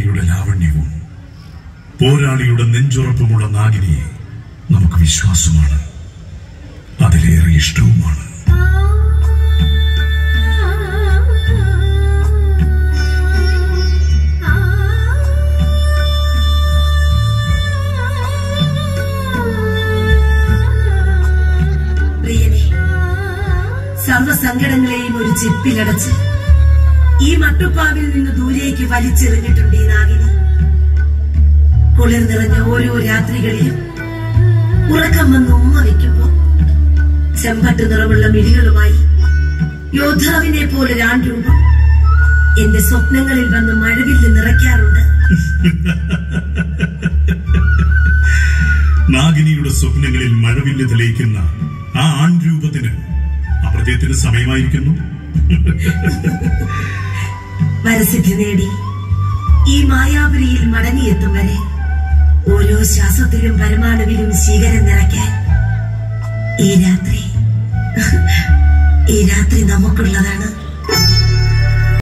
യുടെ ലാവണ്യവും പോരാളിയുടെ നെഞ്ചുറപ്പുമുള്ള നാഗിനിയെ നമുക്ക് വിശ്വാസമാണ് അതിലേറെ ഇഷ്ടവുമാണ് പ്രിയനെ സർവസങ്കടങ്ങളെയും ഒരു ചെപ്പിലടച്ച് ഈ മട്ടുപ്പാവിൽ നിന്ന് ദൂരേക്ക് വലിച്ചെറിഞ്ഞിട്ടുണ്ട് ഈ നാഗിനി കുളിർ നിറഞ്ഞ ഓരോ രാത്രികളിലും ഉറക്കം വന്ന് ഉമ്മ വയ്ക്കുമ്പോ ചെമ്പട്ട് നിറമുള്ള മിഴികളുമായി യോദ്ധാവിനെ പോലെ രൂപം എന്റെ സ്വപ്നങ്ങളിൽ വന്ന് മഴവില്ല് നിറയ്ക്കാറുണ്ട് നാഗിനിയുടെ സ്വപ്നങ്ങളിൽ മഴവില്ല് തെളിയിക്കുന്ന ആ ആൺരൂപത്തിന് അപ്രത്യത്തിന് സമയമായിരിക്കുന്നു വരസിദ്ധി നേടി ഈ മായാപുരിയിൽ മടങ്ങിയെത്തും വരെ ഓരോ ശ്വാസത്തിലും പരമാണുവിലും ശീകരം നിറയ്ക്കാൻ ഈ രാത്രി ഈ രാത്രി നമുക്കുള്ളതാണ്